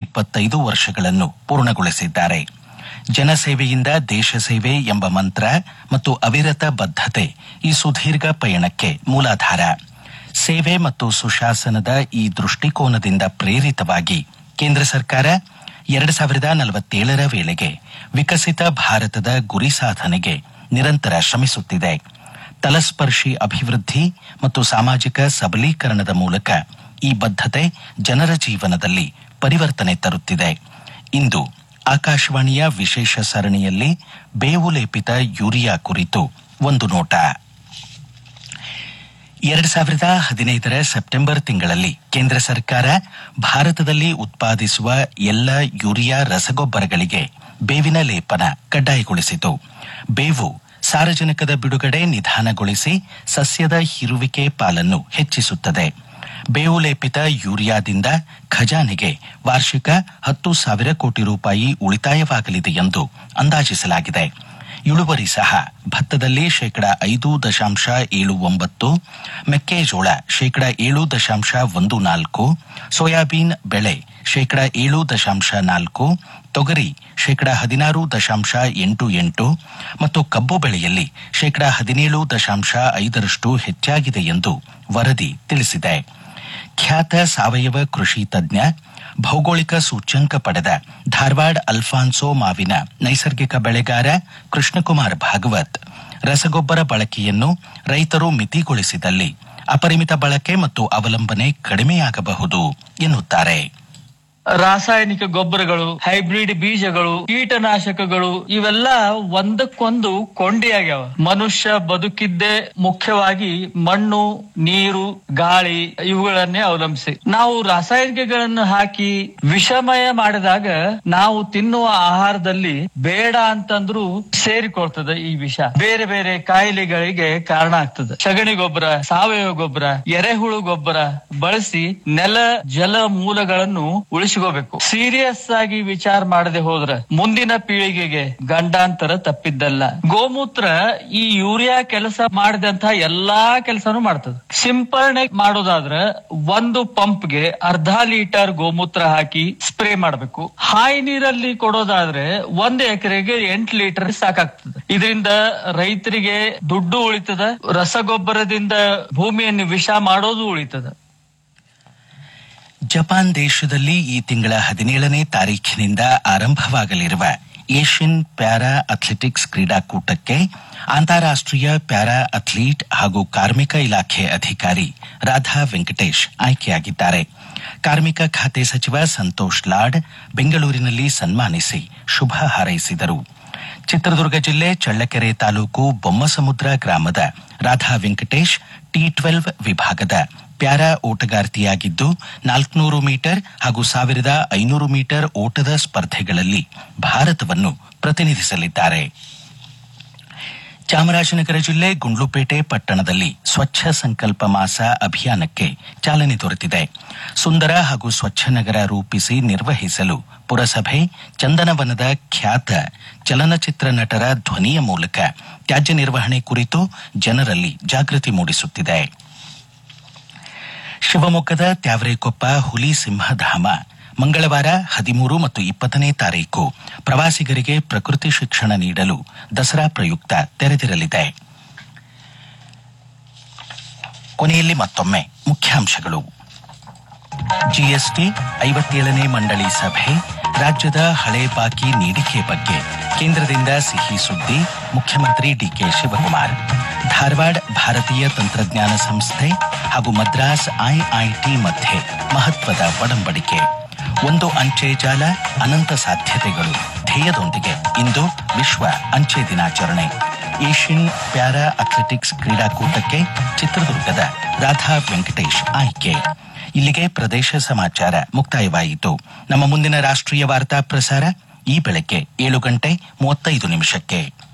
ಇಪ್ಪತ್ತೈದು ವರ್ಷಗಳನ್ನು ಪೂರ್ಣಗೊಳಿಸಿದ್ದಾರೆ ಜನಸೇವೆಯಿಂದ ದೇಶ ಸೇವೆ ಎಂಬ ಮಂತ್ರ ಮತ್ತು ಅವಿರತ ಬದ್ಧತೆ ಈ ಸುದೀರ್ಘ ಪಯಣಕ್ಕೆ ಮೂಲಾಧಾರ ಸೇವೆ ಮತ್ತು ಸುಶಾಸನದ ಈ ದೃಷ್ಟಿಕೋನದಿಂದ ಪ್ರೇರಿತವಾಗಿ ಕೇಂದ್ರ ಸರ್ಕಾರ ಎರಡು ಸಾವಿರದ ನಲವತ್ತೇಳರ ವೇಳೆಗೆ ವಿಕಸಿತ ಭಾರತದ ಗುರಿ ಸಾಧನೆಗೆ ನಿರಂತರ ಶ್ರಮಿಸುತ್ತಿದೆ ತಲಸ್ಪರ್ಶಿ ಅಭಿವೃದ್ಧಿ ಮತ್ತು ಸಾಮಾಜಿಕ ಸಬಲೀಕರಣದ ಮೂಲಕ ಈ ಬದ್ಧತೆ ಜನರ ಜೀವನದಲ್ಲಿ ಪರಿವರ್ತನೆ ತರುತ್ತಿದೆ ಇಂದು ಆಕಾಶವಾಣಿಯ ವಿಶೇಷ ಸರಣಿಯಲ್ಲಿ ಬೇವು ಲೇಪಿತ ಯೂರಿಯಾ ಕುರಿತು ಒಂದು ನೋಟ ಎರಡು ಸಾವಿರದ ಹದಿನೈದರ ಸೆಪ್ಟೆಂಬರ್ ತಿಂಗಳಲ್ಲಿ ಕೇಂದ್ರ ಸರ್ಕಾರ ಭಾರತದಲ್ಲಿ ಉತ್ಪಾದಿಸುವ ಎಲ್ಲ ಯೂರಿಯಾ ರಸಗೊಬ್ಬರಗಳಿಗೆ ಬೇವಿನ ಲೇಪನ ಕಡ್ಡಾಯಗೊಳಿಸಿತು ಬೇವು ಸಾರಜನಕದ ಬಿಡುಗಡೆ ನಿಧಾನಗೊಳಿಸಿ ಸಸ್ಯದ ಹಿರುವಿಕೆ ಪಾಲನ್ನು ಹೆಚ್ಚಿಸುತ್ತದೆ ಬೇವು ಲೇಪಿತ ಯೂರಿಯಾದಿಂದ ಖಜಾನೆಗೆ ವಾರ್ಷಿಕ ಹತ್ತು ಸಾವಿರ ಕೋಟಿ ರೂಪಾಯಿ ಉಳಿತಾಯವಾಗಲಿದೆ ಎಂದು ಅಂದಾಜಿಸಲಾಗಿದೆ ಇಳುವರಿ ಸಹ ಭತ್ತದಲ್ಲಿ ಶೇಕಡ ಐದು ದಶಾಂಶ ಏಳು ಒಂಬತ್ತು ಮೆಕ್ಕೆಜೋಳ ಶೇಕಡ ಏಳು ದಶಾಂಶ ಒಂದು ನಾಲ್ಕು ಸೋಯಾಬೀನ್ ಬೆಳೆ ಶೇಕಡ ಏಳು ದಶಾಂಶ ನಾಲ್ಕು ತೊಗರಿ ಶೇಕಡ ಹದಿನಾರು ದಶಾಂಶ ಎಂಟು ಎಂಟು ಮತ್ತು ಕಬ್ಬು ಬೆಳೆಯಲ್ಲಿ ಶೇಕಡ ಹದಿನೇಳು ದಶಾಂಶ ಐದರಷ್ಟು ಹೆಚ್ಚಾಗಿದೆ ಎಂದು ವರದಿ ತಿಳಿಸಿದೆ ಖ್ಯಾತ ಸಾವಯವ ಕೃಷಿ ತಜ್ಞ ಭೌಗೋಳಿಕ ಸೂಚ್ಯಂಕ ಪಡೆದ ಧಾರವಾಡ ಅಲ್ಫಾನ್ಸೋ ಮಾವಿನ ನೈಸರ್ಗಿಕ ಬೆಳೆಗಾರ ಕೃಷ್ಣಕುಮಾರ್ ಭಾಗವತ್ ರಸಗೊಬ್ಬರ ಬಳಕೆಯನ್ನು ರೈತರು ಮಿತಿಗೊಳಿಸಿದಲ್ಲಿ ಅಪರಿಮಿತ ಬಳಕೆ ಮತ್ತು ಅವಲಂಬನೆ ಕಡಿಮೆಯಾಗಬಹುದು ಎನ್ನುತ್ತಾರೆ ರಾಸಾಯನಿಕ ಗೊಬ್ಬರಗಳು ಹೈಬ್ರಿಡ್ ಬೀಜಗಳು ಕೀಟನಾಶಕಗಳು ಇವೆಲ್ಲ ಒಂದಕ್ಕೊಂದು ಕೊಂಡಿಯಾಗ್ಯಾವ ಮನುಷ್ಯ ಬದುಕಿದ್ದೇ ಮುಖ್ಯವಾಗಿ ಮಣ್ಣು ನೀರು ಗಾಳಿ ಇವುಗಳನ್ನೇ ಅವಲಂಬಿಸಿ ನಾವು ರಾಸಾಯನಿಕಗಳನ್ನು ಹಾಕಿ ವಿಷಮಯ ಮಾಡಿದಾಗ ನಾವು ತಿನ್ನುವ ಆಹಾರದಲ್ಲಿ ಬೇಡ ಅಂತಂದ್ರೂ ಸೇರಿಕೊಳ್ತದೆ ಈ ವಿಷ ಬೇರೆ ಬೇರೆ ಕಾಯಿಲೆಗಳಿಗೆ ಕಾರಣ ಆಗ್ತದೆ ಸಗಣಿ ಗೊಬ್ಬರ ಸಾವಯವ ಗೊಬ್ಬರ ಎರೆಹುಳು ಗೊಬ್ಬರ ಬಳಸಿ ನೆಲ ಜಲ ಮೂಲಗಳನ್ನು ಉಳಿಸಿಕೋಬೇಕು ಸೀರಿಯಸ್ ಆಗಿ ವಿಚಾರ ಮಾಡದೆ ಹೋದ್ರೆ ಮುಂದಿನ ಪೀಳಿಗೆಗೆ ಗಂಡಾಂತರ ತಪ್ಪಿದ್ದಲ್ಲ ಗೋಮೂತ್ರ ಈ ಯೂರಿಯಾ ಕೆಲಸ ಮಾಡಿದಂತ ಎಲ್ಲಾ ಕೆಲಸನೂ ಮಾಡ್ತದೆ ಸಿಂಪರಣೆ ಮಾಡೋದಾದ್ರ ಒಂದು ಪಂಪ್ಗೆ ಅರ್ಧ ಲೀಟರ್ ಗೋಮೂತ್ರ ಹಾಕಿ ಸ್ಪ್ರೇ ಮಾಡಬೇಕು ಹಾಯಿ ನೀರಲ್ಲಿ ಕೊಡೋದಾದ್ರೆ ಒಂದು ಎಕರೆಗೆ ಎಂಟು ಲೀಟರ್ ಸಾಕಾಗ್ತದೆ ಇದರಿಂದ ರೈತರಿಗೆ ದುಡ್ಡು ಉಳಿತದ ರಸಗೊಬ್ಬರದಿಂದ ಭೂಮಿಯನ್ನು ವಿಷ ಮಾಡೋದು ಉಳಿತದ ಜಪಾನ್ ದೇಶದಲ್ಲಿ ಈ ತಿಂಗಳ ಹದಿನೇಳನೇ ತಾರೀಖಿನಿಂದ ಆರಂಭವಾಗಲಿರುವ ಏಷ್ಯನ್ ಪ್ಯಾರಾ ಅಥ್ಲೆಟಿಕ್ಸ್ ಕ್ರೀಡಾಕೂಟಕ್ಕೆ ಅಂತಾರಾಷ್ಟ್ರೀಯ ಪ್ಯಾರಾ ಅಥ್ಲೀಟ್ ಹಾಗೂ ಕಾರ್ಮಿಕ ಇಲಾಖೆ ಅಧಿಕಾರಿ ರಾಧಾ ವೆಂಕಟೇಶ್ ಆಯ್ಕೆಯಾಗಿದ್ದಾರೆ ಕಾರ್ಮಿಕ ಖಾತೆ ಸಚಿವ ಸಂತೋಷ್ ಲಾಡ್ ಬೆಂಗಳೂರಿನಲ್ಲಿ ಸನ್ಮಾನಿಸಿ ಶುಭ ಹಾರೈಸಿದರು ಚಿತ್ರದುರ್ಗ ಜಿಲ್ಲೆ ಚಳ್ಳಕೆರೆ ತಾಲೂಕು ಬೊಮ್ಮಸಮುದ್ರ ಗ್ರಾಮದ ರಾಧಾ ವೆಂಕಟೇಶ್ ಟಿ ಟ್ವೆಲ್ವ್ ವಿಭಾಗದ ಪ್ಯಾರಾ ಓಟಗಾರ್ತಿಯಾಗಿದ್ದು ನಾಲ್ಕುನೂರು ಮೀಟರ್ ಹಾಗೂ ಸಾವಿರದ ಐನೂರು ಮೀಟರ್ ಓಟದ ಸ್ಪರ್ಧೆಗಳಲ್ಲಿ ಭಾರತವನ್ನು ಪ್ರತಿನಿಧಿಸಲಿದ್ದಾರೆ ಚಾಮರಾಜನಗರ ಜಿಲ್ಲೆ ಗುಂಡ್ಲುಪೇಟೆ ಪಟ್ಟಣದಲ್ಲಿ ಸ್ವಚ್ಛ ಸಂಕಲ್ಪ ಮಾಸ ಅಭಿಯಾನಕ್ಕೆ ಚಾಲನೆ ದೊರೆತಿದೆ ಸುಂದರ ಹಾಗೂ ಸ್ವಚ್ಛ ನಗರ ರೂಪಿಸಿ ನಿರ್ವಹಿಸಲು ಪುರಸಭೆ ಚಂದನವನದ ಖ್ಯಾತ ಚಲನಚಿತ್ರ ನಟರ ಧ್ವನಿಯ ಮೂಲಕ ತ್ಯಾಜ್ಯ ನಿರ್ವಹಣೆ ಕುರಿತು ಜನರಲ್ಲಿ ಜಾಗೃತಿ ಮೂಡಿಸುತ್ತಿದೆ ಶಿವಮೊಗ್ಗದ ತ್ಯಾವರೆಕೊಪ್ಪ ಹುಲಿ ಸಿಂಹಧಾಮ ಮಂಗಳವಾರ ಹದಿಮೂರು ಮತ್ತು ಇಪ್ಪತ್ತನೇ ತಾರೀಕು ಪ್ರವಾಸಿಗರಿಗೆ ಪ್ರಕೃತಿ ಶಿಕ್ಷಣ ನೀಡಲು ದಸರಾ ಪ್ರಯುಕ್ತ ತೆರೆದಿರಲಿದೆ ಕೊನೆಯಲ್ಲಿ ಮತ್ತೊಮ್ಮೆ ಮುಖ್ಯಾಂಶಗಳು ಜಿಎಸ್ಟಿ ಐವತ್ತೇಳನೇ ಮಂಡಳಿ ಸಭೆ ರಾಜ್ಯದ ಹಳೆ ಬಾಕಿ ನೀಡಿಕೆ ಬಗ್ಗೆ ಕೇಂದ್ರದಿಂದ ಸಿಹಿ ಸುದ್ದಿ ಮುಖ್ಯಮಂತ್ರಿ ಡಿಕೆ ಶಿವಕುಮಾರ್ ಧಾರವಾಡ ಭಾರತೀಯ ತಂತ್ರಜ್ಞಾನ ಸಂಸ್ಥೆ ಹಾಗೂ ಮದ್ರಾಸ್ ಐಐಟಿ ಮಧ್ಯೆ ಮಹತ್ವದ ಒಡಂಬಡಿಕೆ ಒಂದು ಅಂಚೆ ಜಾಲ ಅನಂತ ಸಾಧ್ಯತೆಗಳು ಧ್ಯೇಯದೊಂದಿಗೆ ಇಂದು ವಿಶ್ವ ಅಂಚೆ ದಿನಾಚರಣೆ ಏಷ್ಯನ್ ಪ್ಯಾರಾ ಅಥ್ಲೆಟಿಕ್ಸ್ ಕ್ರೀಡಾಕೂಟಕ್ಕೆ ಚಿತ್ರದುರ್ಗದ ರಾಧಾ ವೆಂಕಟೇಶ್ ಆಯ್ಕೆ ಇಲ್ಲಿಗೆ ಪ್ರದೇಶ ಸಮಾಚಾರ ಮುಕ್ತಾಯವಾಯಿತು ನಮ್ಮ ಮುಂದಿನ ರಾಷ್ಟ್ರೀಯ ವಾರ್ತಾ ಪ್ರಸಾರ ಈ ಬೆಳಗ್ಗೆ ಏಳು ಗಂಟೆ ಮೂವತ್ತೈದು ನಿಮಿಷಕ್ಕೆ